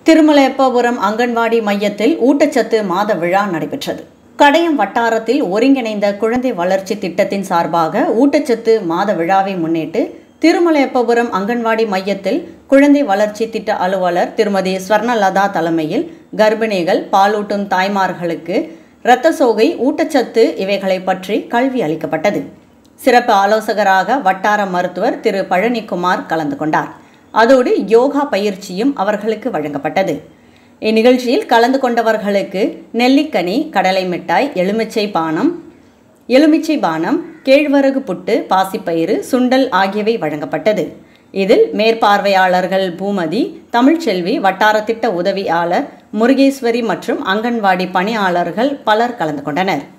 திருமலையப்பபுரம் அங்கன்வாடி மையத்தில் ஊட்டச்சத்து மாத விழா நடைபெற்றது கடையம் வட்டாரத்தில் ஒருங்கிணைந்த குழந்தை வளர்ச்சி திட்டத்தின் சார்பாக ஊட்டச்சத்து மாத விழாவை முன்னிட்டு திருமலையப்பபுரம் அங்கன்வாடி மையத்தில் குழந்தை வளர்ச்சி திட்ட அலுவலர் திருமதி ஸ்வர்ணலதா தலைமையில் கர்ப்பிணிகள் பாலூட்டும் தாய்மார்களுக்கு இரத்த சோகை ஊட்டச்சத்து இவைகளை பற்றி கல்வி அளிக்கப்பட்டது சிறப்பு ஆலோசகராக வட்டார மருத்துவர் திரு பழனிக்குமார் கலந்து கொண்டார் அதோடு யோகா பயிற்சியும் அவர்களுக்கு வழங்கப்பட்டது இந்நிகழ்ச்சியில் கலந்து கொண்டவர்களுக்கு நெல்லிக்கனி கடலை மிட்டாய் எலுமிச்சை பானம் எலுமிச்சை பானம் கேழ்வரகு புட்டு பாசிப்பயிறு சுண்டல் ஆகியவை வழங்கப்பட்டது இதில் மேற்பார்வையாளர்கள் பூமதி தமிழ்ச்செல்வி வட்டார திட்ட உதவியாளர் முருகேஸ்வரி மற்றும் அங்கன்வாடி பணியாளர்கள் பலர் கலந்து கொண்டனர்